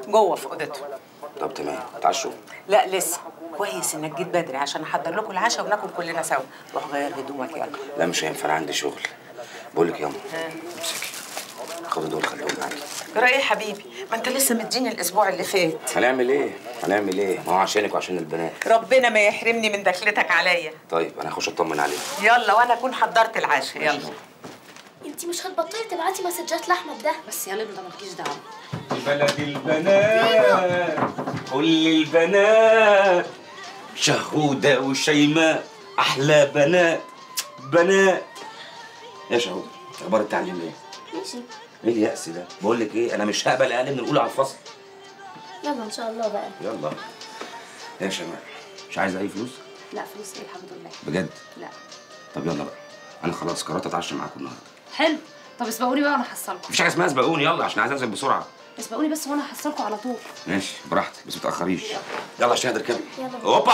جوه في اوضته طب تمام اتعشوا لا لسه كويس انك جيت بدري عشان احضر لكم العشاء وناكل كلنا سوا روح غير هدومك يلا لا مش هينفع أنا عندي شغل بقول لك ياما امسكي خدوا دول خليهم معاكي ترى ايه يا حبيبي ما انت لسه مديني الاسبوع اللي فات هنعمل ايه؟ هنعمل ايه؟ ما هو عشانك وعشان البنات ربنا ما يحرمني من دخلتك عليا طيب انا هخش اطمن عليك يلا وانا اكون حضرت العشاء يلا انت مش هتبطلي تبعتي مسجات لاحمد ده بس يا لبنى مالكيش دعوه بلد البنات كل البنات شهودة وشيماء أحلى بنات بنات يا شهود اخبار التعليم ايه؟ ماشي ايه اليأس ده؟ بقول لك ايه انا مش هقبل اقل من الاولى على الفصل يلا ان شاء الله بقى يلا يا شمال مش عايز اي فلوس؟ لا فلوس ايه الحمد لله بجد؟ لا طب يلا بقى انا خلاص قررت اتعشى معاكم النهارده حلو طب اسبقوني بقى وانا هحصلكم مفيش حاجه اسمها سبقوني يلا عشان عايز انزل بسرعه اسبقوني بس وانا هحصلكم على طول ماشي براحتك بس ما تاخريش يلا عشان اقدر كمل يلا اوبا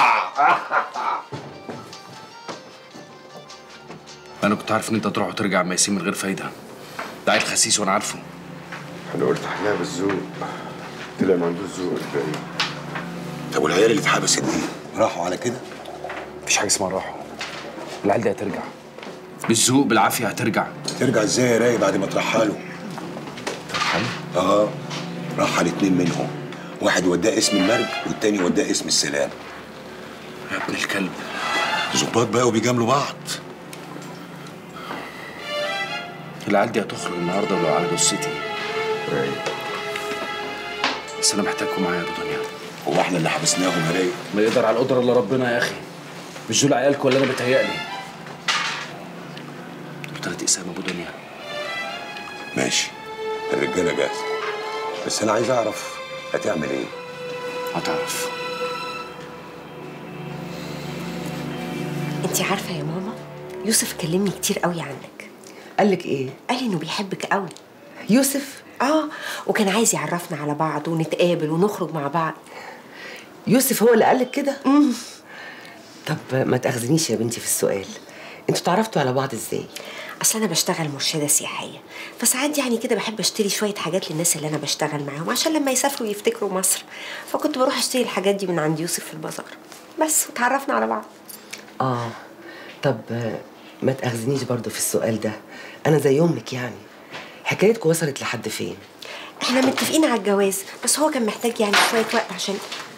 انا كنت عارف ان انت تروح وترجع مع ياسين من غير فايده ده عيل خسيس وانا عارفه انا قلت احلها بالذوق طلع ما عندوش ذوق الباقي طب والعيال اللي اتحبست دي راحوا على كده مفيش حاجه اسمها راحه العيال دي هترجع بالذوق بالعافيه هترجع ترجع ازاي يا راي بعد ما ترحلوا ترحل اه رحل اتنين منهم واحد وداه اسم المرج والتاني وداه اسم السلام يا ابن الكلب ظباط بقوا بيجاملوا بعض العيال دي هتخرج النهارده ولو على جثتي بس انا محتاجكم معايا يا ابو دنيا هو احنا اللي حبسناهم يا راي ما يقدر على القدره الا ربنا يا اخي مش دول عيالكم ولا انا بتهيألي قلت لها اقسام ابو دنيا ماشي الرجاله جاهزه بس انا عايز اعرف هتعمل ايه هتعرف انت عارفه يا ماما يوسف كلمني كتير قوي عنك قال لك ايه؟ قال لي انه بيحبك قوي يوسف اه وكان عايز يعرفنا على بعض ونتقابل ونخرج مع بعض يوسف هو اللي قال لك كده؟ طب ما تاخذنيش يا بنتي في السؤال انتوا اتعرفتوا على بعض ازاي؟ اصل انا بشتغل مرشده سياحيه فساعات يعني كده بحب اشتري شويه حاجات للناس اللي انا بشتغل معاهم عشان لما يسافروا يفتكروا مصر فكنت بروح اشتري الحاجات دي من عند يوسف في البازار بس وتعرفنا على بعض اه طب آه، ما تاخذنيش برضو في السؤال ده انا زي امك يعني حكايتكم وصلت لحد فين؟ احنا متفقين على الجواز بس هو كان محتاج يعني شويه وقت عشان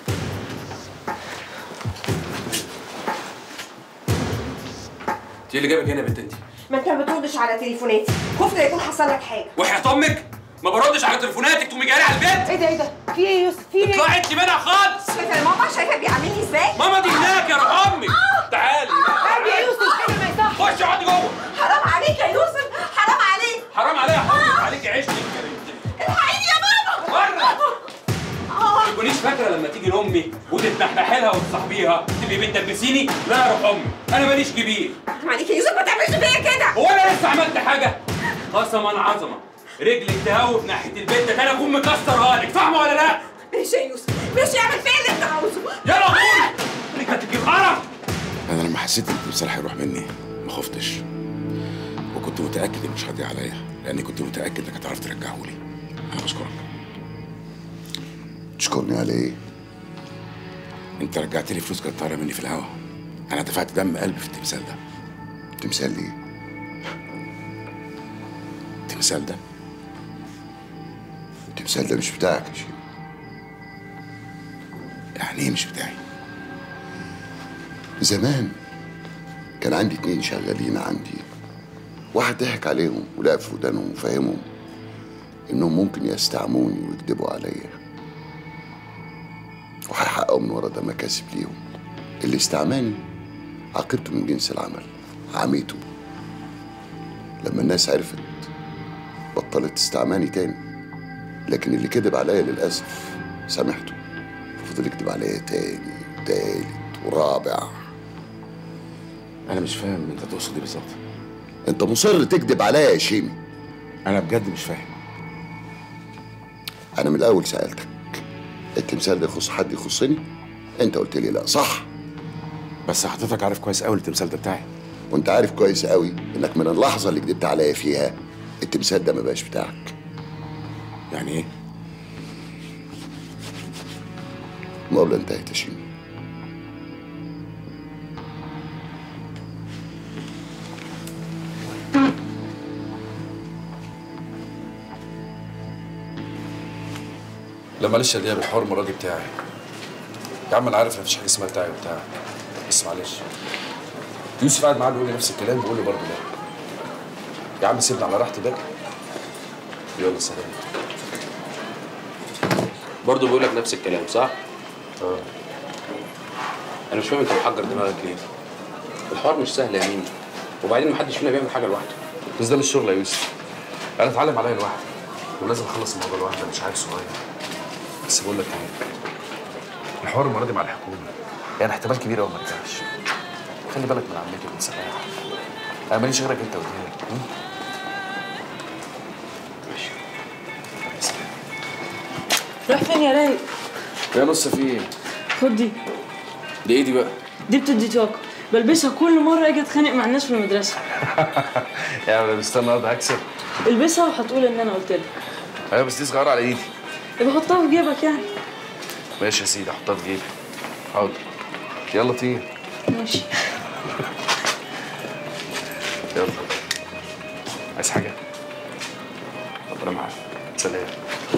انت اللي جابك هنا يا بنت انت ما انت ما بتردش على تليفوناتي خفت يكون حصل لك حاجه وحياة امك ما بردش على تليفوناتك تقومي جايه على البيت ايه ده ايه ده في ايه يا يوسف في ايه اطلعي انت منها خالص شايفه يا ماما شايفه بيعاملني ازاي ماما دي هناك يا روح امك تعالي عادي يا يوسف كده ما يصحش خش اقعدي جوه حرام عليك يا يوسف حرام عليك حرام عليها حرام عليك عيشتك يا بنتي الحقيني يا ماما بره ما تكونيش فاكره لما تيجي لامي وتتنحنحي لها وتصاحبيها تبقي بتدبسيني لا يا روح امي انا ماليش كبير حرام عليك يا يوسف ما تعملش فيا كده هو انا لسه عملت حاجه قسما عظمه رجلك تهوب ناحيه البيت ده انا اكون مكسرها لك فاهمه ولا لا؟ ماشي يا يوسف ماشي اعمل فيا اللي انت عاوزه يلا قول انك هتجيب قرف انا لما حسيت ان التمثال هيروح مني ما خفتش وكنت متاكد انه مش هيضيع عليا لاني كنت متاكد انك هتعرف ترجعه لي انا بشكرك تشكرني على ايه انت رجعت لي فلوس كانت طايره مني في الهوا انا دفعت دم قلبي في التمثال ده تمثال ايه التمثال ده التمثال ده مش بتاعك يا شيخ يعني ايه مش بتاعي زمان كان عندي اتنين شغالين عندي واحد ضحك عليهم ولعب في ودانهم وفهمهم انهم ممكن يستعموني ويكذبوا عليا وهيحققوا من ورا ده مكاسب ليهم اللي استعماني عاقبته من جنس العمل عميته لما الناس عرفت بطلت تستعماني تاني لكن اللي كذب عليا للأسف سامحته ففضل يكذب عليا تاني وتالت ورابع انا مش فاهم انت تقصد ايه بالظبط انت مصر تكذب عليا يا شيمي انا بجد مش فاهم انا من الاول سالتك التمثال ده يخص حد يخصني انت قلت لي لا صح بس حضرتك عارف كويس قوي التمثال ده بتاعي وانت عارف كويس قوي انك من اللحظه اللي كدبت عليا فيها التمثال ده ما بقاش بتاعك يعني ايه المقابله انتهت يا شيماء لا معلش يا دياب الحوار المره دي بتاعي يا عم انا عارف مفيش حاجه اسمها بتاعي وبتاعك بس معلش يوسف قاعد معاه بيقول لي نفس الكلام بيقول لي برضه لا يا عم سيبني على راحتي بقى يلا سلام برضه بيقول لك نفس الكلام صح؟ اه انا مش فاهم انت محجر دماغك ليه؟ الحوار مش سهل يا ميمي وبعدين محدش فينا بيعمل حاجه لوحده بس ده مش شغل يا يوسف انا اتعلم عليا لوحدي ولازم اخلص الموضوع لوحدي أنا مش عيل صغير بس بقول لك ايه الحوار المره دي مع الحكومه يعني احتمال كبير قوي ما يرجعش خلي بالك من عمتي ومن سماح انا ماليش غيرك انت ودياب م? رايح فين يا رايق؟ يا نص في ايه؟ خد دي دي ايه دي بقى؟ دي بتدي طاقة بلبسها كل مرة اجي اتخانق مع الناس في المدرسة يا عم استنى النهارده هكسب البسها وهتقول ان انا قلت لك ايوه بس دي صغيره على ايدي يبقى حطها في جيبك يعني ماشي يا سيدي احطها في جيبي حاضر يلا طير ماشي يلا عايز حاجه؟ ربنا معاك سلام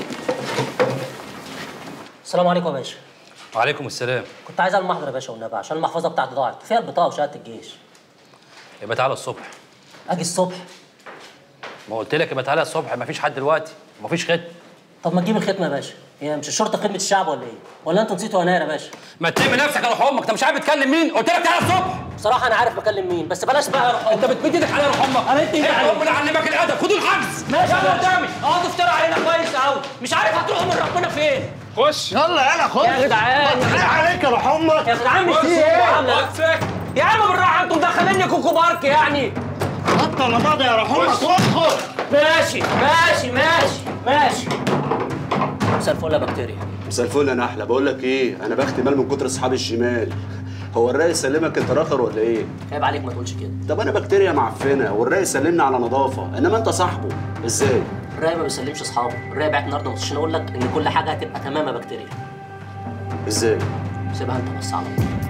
السلام عليكم يا باشا وعليكم السلام كنت عايز اعمل محضر يا باشا والنبي عشان المحفظه بتاعتي ضاعت فيها البطاقه وشهاده الجيش يبقى تعالى الصبح اجي الصبح ما قلت لك يبقى تعالى الصبح مفيش حد دلوقتي مفيش ختم طب ما تجيب الختمه يا باشا هي مش الشرطه خدمه الشعب ولا ايه ولا انتوا نسيتوا يناير يا باشا ما تلم نفسك يا روح امك انت مش عارف تكلم مين قلت لك تعالى الصبح بصراحه انا عارف بكلم مين بس بلاش بقى يا روح انت بتمد ايدك على روح امك انا انت ايه ربنا علمك الادب خدوا الحجز ماشي يا يلا باشا. قدامي اقعدوا افتروا علينا كويس قوي مش عارف هتروحوا من ربنا فين خش يلا يلا خش يا جدعان حرام عليك يا روح امك يا جدعان مش في ايه يا عم بالراحه انتوا مدخليني كوكو بارك يعني بطل ماضي يا روح امك وادخل ماشي ماشي ماشي ماشي مساء الفل يا بكتيريا مساء الفل انا احلى بقول لك ايه انا بختي مال من كتر اصحاب الشمال هو الرئيس سلمك انت راخر ولا ايه عيب عليك ما تقولش كده طب انا بكتيريا معفنه والرئيس سلمني على نظافه انما انت صاحبه ازاي الراي ما بيسلمش اصحابه الراي بعت النهارده عشان اقول لك ان كل حاجه هتبقى تمام يا بكتيريا ازاي سيبها انت بس على طول